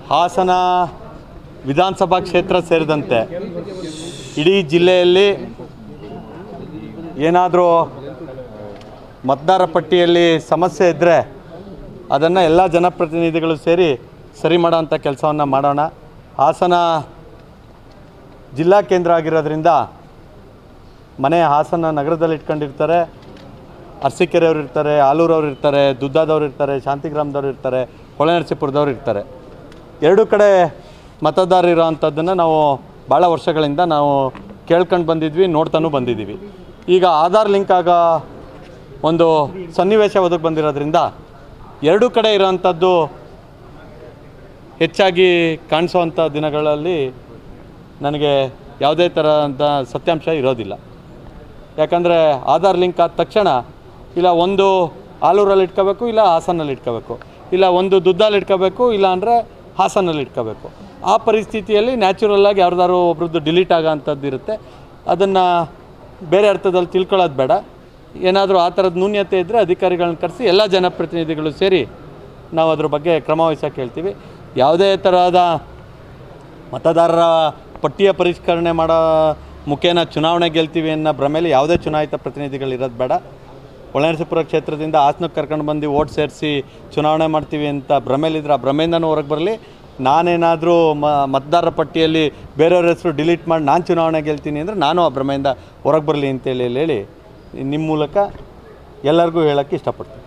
ಹಾಸನ ವಿಧಾನಸಭಾ ಕ್ಷೇತ್ರ ಸೇರಿದಂತೆ ಇಡೀ ಜಿಲ್ಲೆಯಲ್ಲಿ ಏನಾದರೂ ಮತದಾರ ಪಟ್ಟಿಯಲ್ಲಿ ಸಮಸ್ಯೆ ಇದ್ದರೆ ಅದನ್ನು ಎಲ್ಲ ಜನಪ್ರತಿನಿಧಿಗಳು ಸೇರಿ ಸರಿ ಮಾಡೋಂಥ ಕೆಲಸವನ್ನು ಮಾಡೋಣ ಹಾಸನ ಜಿಲ್ಲಾ ಕೇಂದ್ರ ಆಗಿರೋದ್ರಿಂದ ಮನೆ ಹಾಸನ ನಗರದಲ್ಲಿ ಇಟ್ಕೊಂಡಿರ್ತಾರೆ ಅರಸೀಕೆರೆಯವ್ರು ಇರ್ತಾರೆ ಆಲೂರವ್ರು ಇರ್ತಾರೆ ದುದ್ದಾದವ್ರು ಇರ್ತಾರೆ ಶಾಂತಿಗ್ರಾಮದವ್ರು ಇರ್ತಾರೆ ಹೊಳೆನರಸೀಪುರದವ್ರು ಇರ್ತಾರೆ ಎರಡೂ ಕಡೆ ಮತದಾರರು ಇರೋವಂಥದ್ದನ್ನು ನಾವು ಭಾಳ ವರ್ಷಗಳಿಂದ ನಾವು ಕೇಳ್ಕೊಂಡು ಬಂದಿದ್ವಿ ನೋಡ್ತಾನೂ ಬಂದಿದ್ದೀವಿ ಈಗ ಆಧಾರ್ ಲಿಂಕ್ ಆಗೋ ಒಂದು ಸನ್ನಿವೇಶ ಒದಗಿ ಬಂದಿರೋದ್ರಿಂದ ಎರಡೂ ಕಡೆ ಇರೋವಂಥದ್ದು ಹೆಚ್ಚಾಗಿ ಕಾಣಿಸೋವಂಥ ದಿನಗಳಲ್ಲಿ ನನಗೆ ಯಾವುದೇ ಥರದ ಸತ್ಯಾಂಶ ಇರೋದಿಲ್ಲ ಯಾಕಂದರೆ ಆಧಾರ್ ಲಿಂಕ್ ಆದ ತಕ್ಷಣ ಇಲ್ಲ ಒಂದು ಆಲೂರಲ್ಲಿ ಇಟ್ಕೋಬೇಕು ಇಲ್ಲ ಹಾಸನಲ್ಲಿ ಇಟ್ಕೋಬೇಕು ಇಲ್ಲ ಒಂದು ದುದ್ದಲ್ಲಿ ಇಟ್ಕೋಬೇಕು ಇಲ್ಲ ಅಂದರೆ ಹಾಸನಲ್ಲಿ ಇಟ್ಕೋಬೇಕು ಆ ಪರಿಸ್ಥಿತಿಯಲ್ಲಿ ನ್ಯಾಚುರಲ್ಲಾಗಿ ಯಾರ್ದಾರು ಒಬ್ರದ್ದು ಡಿಲೀಟ್ ಆಗೋ ಅಂಥದ್ದು ಇರುತ್ತೆ ಅದನ್ನು ಬೇರೆ ಅರ್ಥದಲ್ಲಿ ತಿಳ್ಕೊಳ್ಳೋದು ಬೇಡ ಏನಾದರೂ ಆ ಥರದ ನ್ಯೂನ್ಯತೆ ಇದ್ದರೆ ಅಧಿಕಾರಿಗಳನ್ನ ಕರೆಸಿ ಎಲ್ಲ ಜನಪ್ರತಿನಿಧಿಗಳು ಸೇರಿ ನಾವು ಅದ್ರ ಬಗ್ಗೆ ಕ್ರಮ ವಹಿಸೋಕೆ ಹೇಳ್ತೀವಿ ಯಾವುದೇ ತರಹದ ಮತದಾರರ ಪಟ್ಟಿಯ ಪರಿಷ್ಕರಣೆ ಮಾಡೋ ಮುಖೇನ ಚುನಾವಣೆ ಗೆಲ್ತೀವಿ ಅನ್ನೋ ಭ್ರಮೆಯಲ್ಲಿ ಯಾವುದೇ ಚುನಾಯಿತ ಪ್ರತಿನಿಧಿಗಳು ಇರೋದು ಬೇಡ ಹೊಳೆನರಸೀಪುರ ಕ್ಷೇತ್ರದಿಂದ ಹಾಸನಕ್ಕೆ ಕರ್ಕೊಂಡು ಬಂದು ಓಟ್ ಸೇರಿಸಿ ಚುನಾವಣೆ ಮಾಡ್ತೀವಿ ಅಂತ ಭ್ರಮೆಯಲ್ಲಿದ್ದರೆ ಆ ಭ್ರಮೆಯಿಂದನೂ ಹೊರಗೆ ಬರಲಿ ನಾನೇನಾದರೂ ಮ ಮತದಾರರ ಪಟ್ಟಿಯಲ್ಲಿ ಬೇರೆಯವ್ರ ಹೆಸರು ಡಿಲೀಟ್ ಮಾಡಿ ನಾನು ಚುನಾವಣೆ ಗೆಲ್ತೀನಿ ಅಂದರೆ ನಾನು ಆ ಭ್ರಮೆಯಿಂದ ಹೊರಗೆ ಬರಲಿ ಅಂತೇಳಿ ಹೇಳಿ ನಿಮ್ಮ ಮೂಲಕ ಎಲ್ಲರಿಗೂ ಹೇಳೋಕ್ಕೆ ಇಷ್ಟಪಡ್ತೀನಿ